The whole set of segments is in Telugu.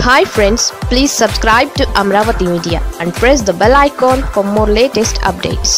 hi friends please subscribe to Amaravati media and press the bell icon for more latest updates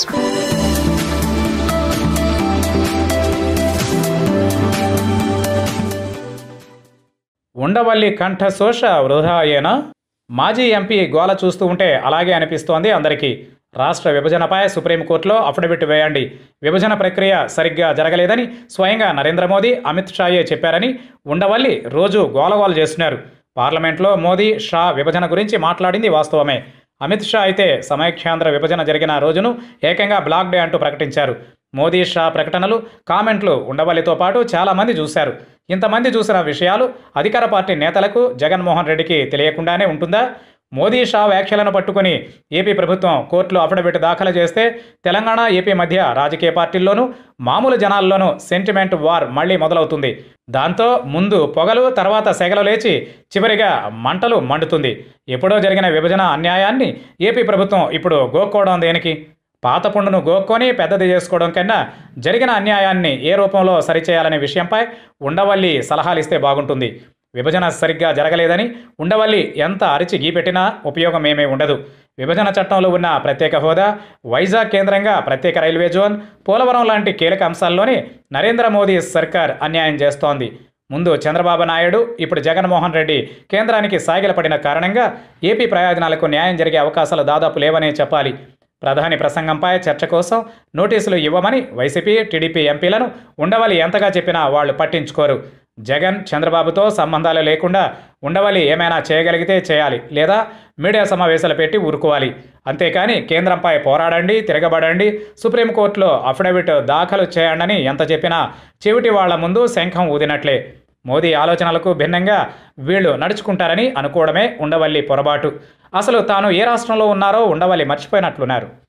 Undavalli కంఠశోష వృధా అయ్యేనా మాజీ ఎంపీ గోల చూస్తూ ఉంటే అలాగే అనిపిస్తోంది అందరికీ రాష్ట్ర విభజనపై సుప్రీంకోర్టులో అఫిడవిట్ వేయండి విభజన ప్రక్రియ సరిగ్గా జరగలేదని స్వయంగా నరేంద్ర మోదీ అమిత్ షాయే చెప్పారని ఉండవల్లి రోజు గోలగోల చేస్తున్నారు పార్లమెంట్లో మోదీ షా విభజన గురించి మాట్లాడింది వాస్తవమే అమిత్ షా అయితే సమైఖ్యాంధ్ర విభజన జరిగిన రోజును ఏకంగా బ్లాక్ డే అంటూ ప్రకటించారు మోదీ షా ప్రకటనలు కామెంట్లు ఉండవల్లితో పాటు చాలామంది చూశారు ఇంతమంది చూసిన విషయాలు అధికార పార్టీ నేతలకు జగన్మోహన్ రెడ్డికి తెలియకుండానే ఉంటుందా మోదీ షా వ్యాఖ్యలను పట్టుకుని ఏపీ ప్రభుత్వం కోర్టులో అఫిడవిట్ దాఖలు చేస్తే తెలంగాణ ఏపీ మధ్య రాజకీయ పార్టీల్లోనూ మామూలు జనాల్లోనూ సెంటిమెంట్ వార్ మళ్ళీ మొదలవుతుంది దాంతో ముందు పొగలు తర్వాత సెగలు లేచి చివరిగా మంటలు మండుతుంది ఎప్పుడో జరిగిన విభజన అన్యాయాన్ని ఏపీ ప్రభుత్వం ఇప్పుడు గోక్కోవడం దేనికి పాత పుండును గోక్కొని పెద్దది చేసుకోవడం కన్నా జరిగిన అన్యాయాన్ని ఏ రూపంలో సరిచేయాలనే విషయంపై ఉండవల్లి సలహాలు ఇస్తే బాగుంటుంది విభజన సరిగ్గా జరగలేదని ఉండవల్లి ఎంత అరిచి గీపెట్టినా ఉపయోగం ఏమీ ఉండదు విభజన చట్టంలో ఉన్న ప్రత్యేక హోదా వైజాగ్ కేంద్రంగా ప్రత్యేక రైల్వే జోన్ పోలవరం లాంటి కీలక అంశాల్లోనే నరేంద్ర మోదీ సర్కార్ అన్యాయం చేస్తోంది ముందు చంద్రబాబు నాయుడు ఇప్పుడు జగన్మోహన్ రెడ్డి కేంద్రానికి సాగిలపడిన కారణంగా ఏపీ ప్రయోజనాలకు న్యాయం జరిగే అవకాశాలు దాదాపు లేవనే చెప్పాలి ప్రధాని ప్రసంగంపై చర్చ కోసం నోటీసులు ఇవ్వమని వైసీపీ టీడీపీ ఎంపీలను ఉండవల్లి ఎంతగా చెప్పినా వాళ్ళు పట్టించుకోరు జగన్ చంద్రబాబుతో సంబంధాలు లేకుండా ఉండవల్లి ఏమైనా చేయగలిగితే చేయాలి లేదా మీడియా సమావేశాలు పెట్టి ఊరుకోవాలి అంతేకాని కేంద్రంపై పోరాడండి తిరగబడండి సుప్రీంకోర్టులో అఫిడవిట్ దాఖలు చేయండి ఎంత చెప్పినా చెవిటి వాళ్ల ముందు శంఖం ఊదినట్లే మోదీ ఆలోచనలకు భిన్నంగా వీళ్ళు నడుచుకుంటారని అనుకోవడమే ఉండవల్లి పొరపాటు అసలు తాను ఏ రాష్ట్రంలో ఉన్నారో ఉండవల్లి మర్చిపోయినట్లున్నారు